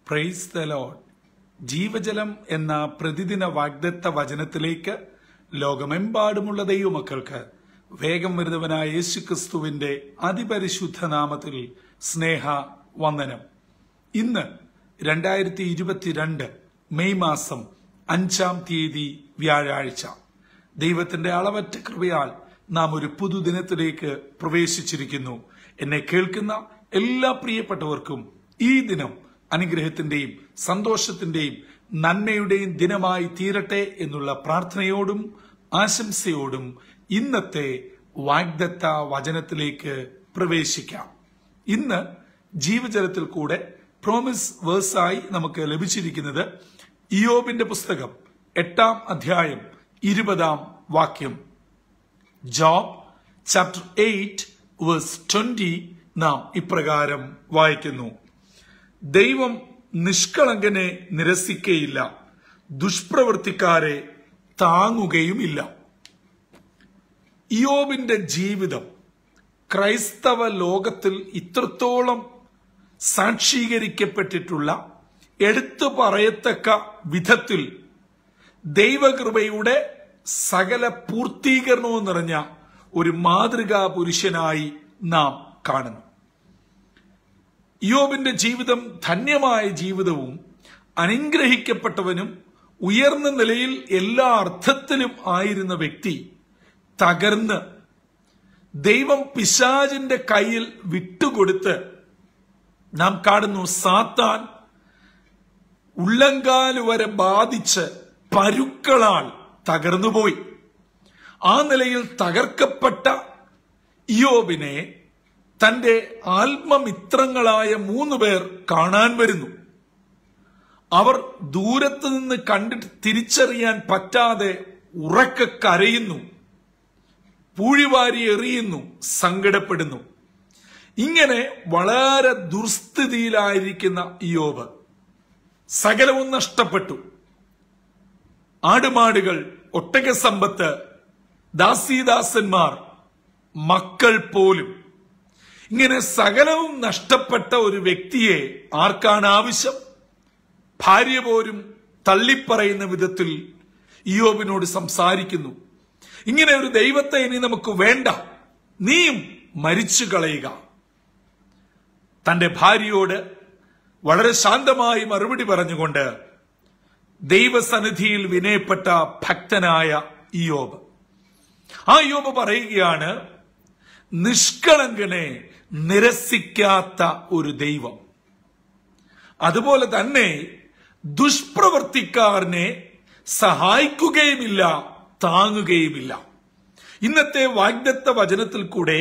praise the load ജീവജലം എന്ന പ്രതിദിന വാഗ്ദത്ത വചനത്തിലേക്ക് ലോകമെമ്പാടുമുള്ള ദൈവമക്കൾക്ക് വേഗം വരുന്നവനായ യേശുക്രിസ്തുവിന്റെ അതിപരിശുദ്ധ നാമത്തിൽ സ്നേഹ വന്ദനം ഇന്ന് രണ്ടായിരത്തി ഇരുപത്തിരണ്ട് മെയ് മാസം അഞ്ചാം തീയതി വ്യാഴാഴ്ച ദൈവത്തിന്റെ അളവറ്റ കൃപയാൽ നാം ഒരു പുതുദിനത്തിലേക്ക് പ്രവേശിച്ചിരിക്കുന്നു എന്നെ കേൾക്കുന്ന എല്ലാ പ്രിയപ്പെട്ടവർക്കും ഈ ദിനം അനുഗ്രഹത്തിന്റെയും സന്തോഷത്തിന്റെയും നന്മയുടെയും ദിനമായി തീരട്ടെ എന്നുള്ള പ്രാർത്ഥനയോടും ആശംസയോടും ഇന്നത്തെ വാഗ്ദത്ത വചനത്തിലേക്ക് പ്രവേശിക്കാം ഇന്ന് ജീവജലത്തിൽ കൂടെ പ്രോമിസ് വേഴ്സായി നമുക്ക് ലഭിച്ചിരിക്കുന്നത് ഇയോബിന്റെ പുസ്തകം എട്ടാം അധ്യായം ഇരുപതാം വാക്യം Job chapter eight verse twenty നാം ഇപ്രകാരം വായിക്കുന്നു ദൈവം നിഷ്കളങ്കനെ നിരസിക്കയില്ല ദുഷ്പ്രവൃത്തിക്കാരെ താങ്ങുകയുമില്ല ഇയോബിന്റെ ജീവിതം ക്രൈസ്തവ ലോകത്തിൽ ഇത്രത്തോളം സാക്ഷീകരിക്കപ്പെട്ടിട്ടുള്ള എടുത്തു പറയത്തക്ക വിധത്തിൽ ദൈവകൃപയുടെ സകല പൂർത്തീകരണവും നിറഞ്ഞ ഒരു മാതൃകാ പുരുഷനായി നാം കാണുന്നു യോബിന്റെ ജീവിതം ധന്യമായ ജീവിതവും അനുഗ്രഹിക്കപ്പെട്ടവനും ഉയർന്ന നിലയിൽ എല്ലാ അർത്ഥത്തിലും ആയിരുന്ന വ്യക്തി തകർന്ന് ദൈവം പിശാജിന്റെ കയ്യിൽ വിട്ടുകൊടുത്ത് നാം കാണുന്നു സാത്താൻ ഉള്ളങ്കാല് വരെ ബാധിച്ച് പരുക്കളാൽ തകർന്നുപോയി ആ നിലയിൽ തകർക്കപ്പെട്ട ഇയോബിനെ തന്റെ ആത്മമിത്രങ്ങളായ മൂന്ന് പേർ കാണാൻ വരുന്നു അവർ ദൂരത്ത് നിന്ന് കണ്ടിട്ട് തിരിച്ചറിയാൻ പറ്റാതെ ഉറക്കെ കരയുന്നു പൂഴിവാരി എറിയുന്നു സങ്കടപ്പെടുന്നു ഇങ്ങനെ വളരെ ദുർസ്ഥിതിയിലായിരിക്കുന്ന ഇയോബ് സകലവും നഷ്ടപ്പെട്ടു ആടുമാടുകൾ ഒട്ടക സമ്പത്ത് ദാസീദാസന്മാർ മക്കൾ പോലും ഇങ്ങനെ സകലവും നഷ്ടപ്പെട്ട ഒരു വ്യക്തിയെ ആർക്കാണ് ആവശ്യം ഭാര്യ പോലും തള്ളിപ്പറയുന്ന വിധത്തിൽ ഇയോബിനോട് സംസാരിക്കുന്നു ഇങ്ങനെ ഒരു ദൈവത്തെ ഇനി നമുക്ക് വേണ്ട നീയും മരിച്ചു കളയുക തന്റെ ഭാര്യയോട് വളരെ ശാന്തമായി മറുപടി പറഞ്ഞുകൊണ്ട് ദൈവസന്നിധിയിൽ വിനയപ്പെട്ട ഭക്തനായ ഇയോബ് ആ യോബ് പറയുകയാണ് നിഷ്കളങ്കനെ നിരസിക്കാത്ത ഒരു ദൈവം അതുപോലെ തന്നെ ദുഷ്പ്രവർത്തിക്കാരനെ സഹായിക്കുകയുമില്ല താങ്ങുകയുമില്ല ഇന്നത്തെ വാഗ്ദത്ത വചനത്തിൽ കൂടെ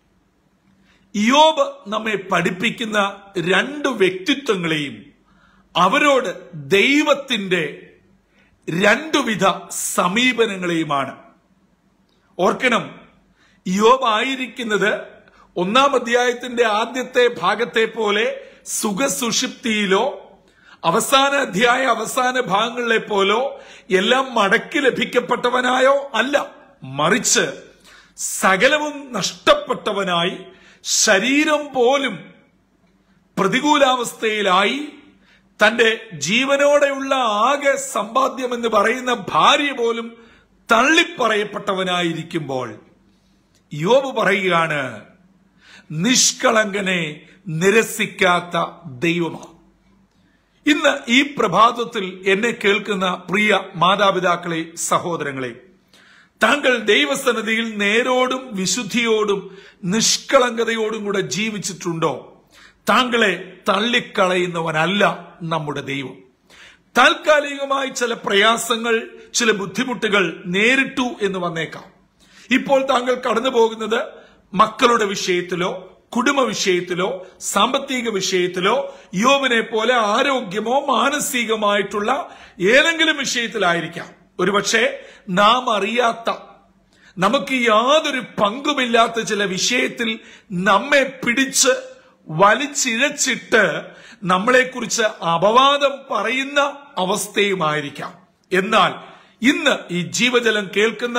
ഇയോബ് നമ്മെ പഠിപ്പിക്കുന്ന രണ്ട് വ്യക്തിത്വങ്ങളെയും അവരോട് ദൈവത്തിന്റെ രണ്ടുവിധ സമീപനങ്ങളെയുമാണ് ഓർക്കണം യോബ് ആയിരിക്കുന്നത് ഒന്നാം അധ്യായത്തിന്റെ ആദ്യത്തെ ഭാഗത്തെ പോലെ സുഖസുഷിപ്തിയിലോ അവസാന അധ്യായ അവസാന ഭാഗങ്ങളിലെ പോലോ എല്ലാം മടക്കി ലഭിക്കപ്പെട്ടവനായോ അല്ല മറിച്ച് സകലവും നഷ്ടപ്പെട്ടവനായി ശരീരം പോലും പ്രതികൂലാവസ്ഥയിലായി തന്റെ ജീവനോടെയുള്ള ആകെ സമ്പാദ്യം എന്ന് പറയുന്ന ഭാര്യ പോലും തള്ളിപ്പറയപ്പെട്ടവനായിരിക്കുമ്പോൾ യോബ് പറയുകയാണ് നിഷ്കളങ്കനെ നിരസിക്കാത്ത ദൈവമാണ് ഇന്ന് ഈ പ്രഭാതത്തിൽ എന്നെ കേൾക്കുന്ന പ്രിയ മാതാപിതാക്കളെ സഹോദരങ്ങളെ താങ്കൾ ദൈവസന്നിധിയിൽ നേരോടും വിശുദ്ധിയോടും നിഷ്കളങ്കതയോടും കൂടെ ജീവിച്ചിട്ടുണ്ടോ താങ്കളെ തള്ളിക്കളയുന്നവനല്ല നമ്മുടെ ദൈവം താൽക്കാലികമായി ചില പ്രയാസങ്ങൾ ചില ബുദ്ധിമുട്ടുകൾ നേരിട്ടു എന്ന് വന്നേക്കാം ഇപ്പോൾ താങ്കൾ കടന്നു പോകുന്നത് മക്കളുടെ വിഷയത്തിലോ കുടുംബ വിഷയത്തിലോ സാമ്പത്തിക വിഷയത്തിലോ യോബിനെ പോലെ ആരോഗ്യമോ മാനസികമായിട്ടുള്ള ഏതെങ്കിലും വിഷയത്തിലായിരിക്കാം ഒരുപക്ഷെ നാം അറിയാത്ത നമുക്ക് യാതൊരു പങ്കുമില്ലാത്ത ചില വിഷയത്തിൽ നമ്മെ പിടിച്ച് വലിച്ചിഴച്ചിട്ട് നമ്മളെക്കുറിച്ച് അപവാദം പറയുന്ന അവസ്ഥയുമായിരിക്കാം എന്നാൽ ഇന്ന് ഈ ജീവജലം കേൾക്കുന്ന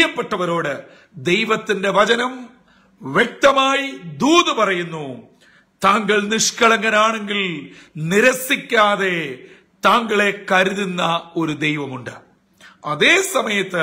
പ്രിയപ്പെട്ടവരോട് ദൈവത്തിന്റെ വചനം വ്യക്തമായി ദൂത് പറയുന്നു താങ്കൾ നിഷ്കളങ്കനാണെങ്കിൽ നിരസിക്കാതെ താങ്കളെ കരുതുന്ന ഒരു ദൈവമുണ്ട് അതേ സമയത്ത്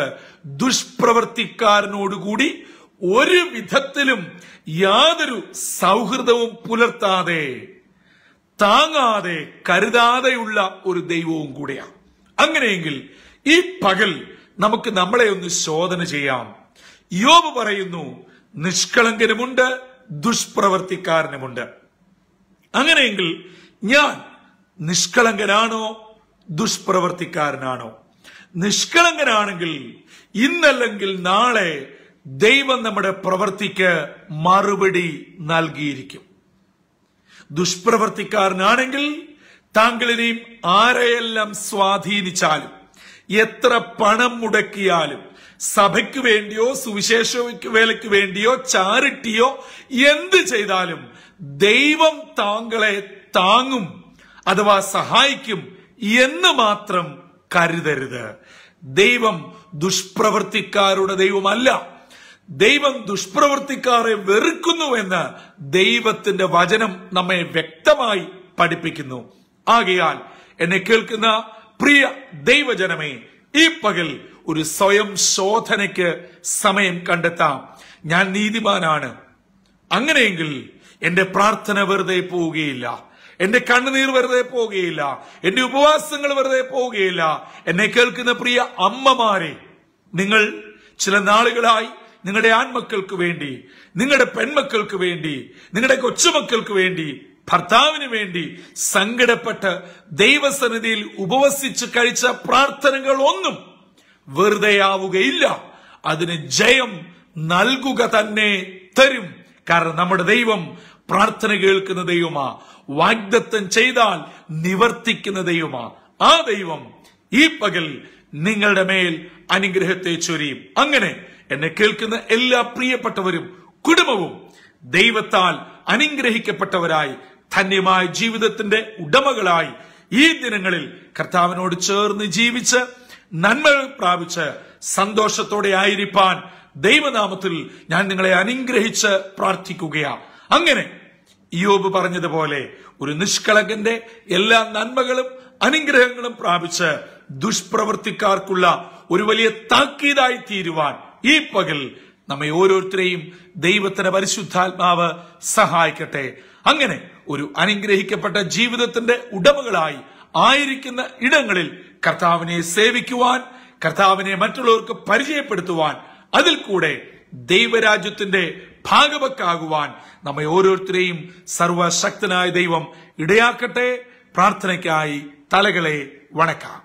ദുഷ്പ്രവർത്തിക്കാരനോടുകൂടി ഒരു വിധത്തിലും യാതൊരു സൗഹൃദവും പുലർത്താതെ താങ്ങാതെ കരുതാതെയുള്ള ഒരു ദൈവവും കൂടെയാണ് അങ്ങനെയെങ്കിൽ ഈ പകൽ നമുക്ക് നമ്മളെ ഒന്ന് ശോധന ചെയ്യാം യോബ് പറയുന്നു നിഷ്കളങ്കനുമുണ്ട് ദുഷ്പ്രവർത്തിക്കാരനുമുണ്ട് അങ്ങനെയെങ്കിൽ ഞാൻ നിഷ്കളങ്കനാണോ ദുഷ്പ്രവർത്തിക്കാരനാണോ നിഷ്കളങ്കനാണെങ്കിൽ ഇന്നല്ലെങ്കിൽ നാളെ ദൈവം നമ്മുടെ പ്രവൃത്തിക്ക് മറുപടി നൽകിയിരിക്കും ദുഷ്പ്രവർത്തിക്കാരനാണെങ്കിൽ താങ്കളിനെയും ആരെയെല്ലാം സ്വാധീനിച്ചാലും എത്ര പണം മുടക്കിയാലും സഭയ്ക്ക് വേണ്ടിയോ സുവിശേഷ വേലയ്ക്ക് വേണ്ടിയോ ചാരിറ്റിയോ എന്ത് ചെയ്താലും ദൈവം താങ്കളെ താങ്ങും അഥവാ സഹായിക്കും എന്ന് മാത്രം കരുതരുത് ദൈവം ദുഷ്പ്രവർത്തിക്കാരുടെ ദൈവമല്ല ദൈവം ദുഷ്പ്രവർത്തിക്കാരെ വെറുക്കുന്നുവെന്ന് ദൈവത്തിന്റെ വചനം നമ്മെ വ്യക്തമായി പഠിപ്പിക്കുന്നു ആകയാൽ എന്നെ കേൾക്കുന്ന പ്രിയ ദൈവജനമേ ഈ പകൽ ഒരു സ്വയം ശോധനയ്ക്ക് സമയം കണ്ടെത്താം ഞാൻ നീതിമാനാണ് അങ്ങനെയെങ്കിൽ എന്റെ പ്രാർത്ഥന വെറുതെ പോവുകയില്ല എന്റെ കണ്ണുനീർ വെറുതെ പോവുകയില്ല എന്റെ ഉപവാസങ്ങൾ വെറുതെ പോവുകയില്ല എന്നെ കേൾക്കുന്ന പ്രിയ അമ്മമാരെ നിങ്ങൾ ചില നാളുകളായി നിങ്ങളുടെ ആൺമക്കൾക്ക് വേണ്ടി നിങ്ങളുടെ പെൺമക്കൾക്ക് വേണ്ടി നിങ്ങളുടെ കൊച്ചുമക്കൾക്ക് വേണ്ടി ഭർത്താവിന് വേണ്ടി സങ്കടപ്പെട്ട് ദൈവസന്നിധിയിൽ ഉപവസിച്ച് കഴിച്ച പ്രാർത്ഥനകൾ ഒന്നും വെറുതെയാവുകയില്ല അതിന് ജയം നൽകുക തന്നെ തരും കാരണം നമ്മുടെ ദൈവം പ്രാർത്ഥന കേൾക്കുന്ന ദൈവമാ വാഗ്ദത്തം ചെയ്താൽ നിവർത്തിക്കുന്ന ദൈവമാ ആ ദൈവം ഈ പകൽ നിങ്ങളുടെ മേൽ അനുഗ്രഹത്തെ ചൊരിയും അങ്ങനെ എന്നെ കേൾക്കുന്ന എല്ലാ പ്രിയപ്പെട്ടവരും കുടുംബവും ദൈവത്താൽ അനുഗ്രഹിക്കപ്പെട്ടവരായി ധന്യമായ ജീവിതത്തിന്റെ ഉടമകളായി ഈ ദിനങ്ങളിൽ കർത്താവിനോട് ചേർന്ന് ജീവിച്ച് നന്മകൾ പ്രാപിച്ച് സന്തോഷത്തോടെ ആയിരിക്കാൻ ദൈവനാമത്തിൽ ഞാൻ നിങ്ങളെ അനുഗ്രഹിച്ച് പ്രാർത്ഥിക്കുകയാ അങ്ങനെ യോബ് പറഞ്ഞതുപോലെ ഒരു നിഷ്കളങ്കന്റെ എല്ലാ നന്മകളും അനുഗ്രഹങ്ങളും പ്രാപിച്ച് ദുഷ്പ്രവർത്തിക്കാർക്കുള്ള ഒരു വലിയ താക്കീതായി തീരുവാൻ ഈ പകൽ നമ്മെ ഓരോരുത്തരെയും ദൈവത്തിന്റെ പരിശുദ്ധാത്മാവ് സഹായിക്കട്ടെ അങ്ങനെ ഒരു അനുഗ്രഹിക്കപ്പെട്ട ജീവിതത്തിന്റെ ഉടമകളായി ആയിരിക്കുന്ന ഇടങ്ങളിൽ കർത്താവിനെ സേവിക്കുവാൻ കർത്താവിനെ മറ്റുള്ളവർക്ക് പരിചയപ്പെടുത്തുവാൻ അതിൽ കൂടെ ദൈവരാജ്യത്തിന്റെ ഭാഗവക്കാകുവാൻ നമ്മെ ഓരോരുത്തരെയും സർവശക്തനായ ദൈവം ഇടയാക്കട്ടെ പ്രാർത്ഥനയ്ക്കായി തലകളെ വണക്കാം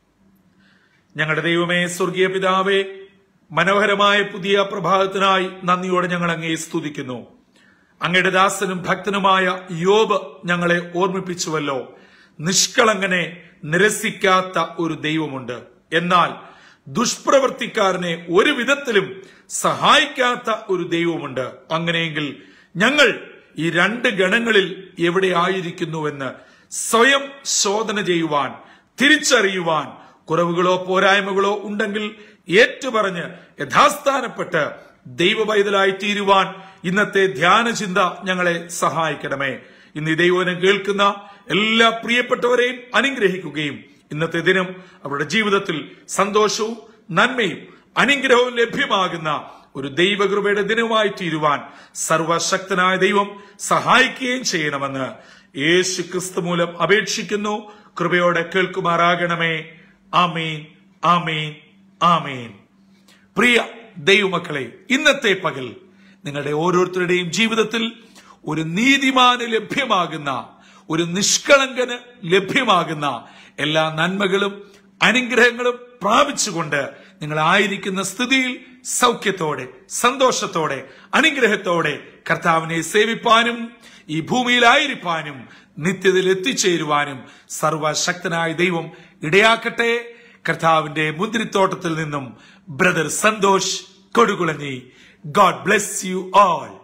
ഞങ്ങളുടെ ദൈവമേ സ്വർഗീയ പിതാവേ മനോഹരമായ പുതിയ പ്രഭാതത്തിനായി നന്ദിയോടെ ഞങ്ങൾ അങ്ങേ സ്തുതിക്കുന്നു അങ്ങയുടെ ദാസനും ഭക്തനുമായ യോബ് ഞങ്ങളെ ഓർമ്മിപ്പിച്ചുവല്ലോ നിഷ്കളങ്കനെ നിരസിക്കാത്ത ഒരു ദൈവമുണ്ട് എന്നാൽ ദുഷ്പ്രവർത്തിക്കാരനെ ഒരു വിധത്തിലും സഹായിക്കാത്ത ഒരു ദൈവമുണ്ട് അങ്ങനെയെങ്കിൽ ഞങ്ങൾ ഈ രണ്ട് ഗണങ്ങളിൽ എവിടെ ആയിരിക്കുന്നുവെന്ന് സ്വയം ശോധന ചെയ്യുവാൻ തിരിച്ചറിയുവാൻ കുറവുകളോ പോരായ്മകളോ ഉണ്ടെങ്കിൽ ഏറ്റുപറഞ്ഞ് യഥാസ്ഥാനപ്പെട്ട് ദൈവവൈതലായി തീരുവാൻ ഇന്നത്തെ ധ്യാനചിന്ത ഞങ്ങളെ സഹായിക്കണമേ ഇന്ന് ഈ ദൈവനം കേൾക്കുന്ന എല്ലാ പ്രിയപ്പെട്ടവരെയും അനുഗ്രഹിക്കുകയും ഇന്നത്തെ ദിനം അവരുടെ ജീവിതത്തിൽ സന്തോഷവും നന്മയും അനുഗ്രഹവും ലഭ്യമാകുന്ന ഒരു ദൈവകൃപയുടെ ദിനമായി തീരുവാൻ സർവശക്തനായ ദൈവം സഹായിക്കുകയും ചെയ്യണമെന്ന് യേശു ക്രിസ്തു മൂലം അപേക്ഷിക്കുന്നു കൃപയോടെ കേൾക്കുമാറാകണമേ ആമീൻ ആമീൻ ആമീൻ പ്രിയ ദൈവമക്കളെ ഇന്നത്തെ പകൽ നിങ്ങളുടെ ഓരോരുത്തരുടെയും ജീവിതത്തിൽ ഒരു നീതിമാന് ലഭ്യമാകുന്ന ഒരു നിഷ്കളങ്കന് ലഭ്യമാകുന്ന എല്ലാ നന്മകളും അനുഗ്രഹങ്ങളും പ്രാപിച്ചുകൊണ്ട് നിങ്ങൾ ആയിരിക്കുന്ന സ്ഥിതിയിൽ സൗഖ്യത്തോടെ സന്തോഷത്തോടെ അനുഗ്രഹത്തോടെ കർത്താവിനെ സേവിപ്പാനും ഈ ഭൂമിയിലായിരിക്കാനും നിത്യതയിൽ എത്തിച്ചേരുവാനും സർവശക്തനായ ദൈവം ഇടയാക്കട്ടെ കർത്താവിന്റെ മുന്തിരിത്തോട്ടത്തിൽ നിന്നും brother Santhosh Kodukulanji God bless you all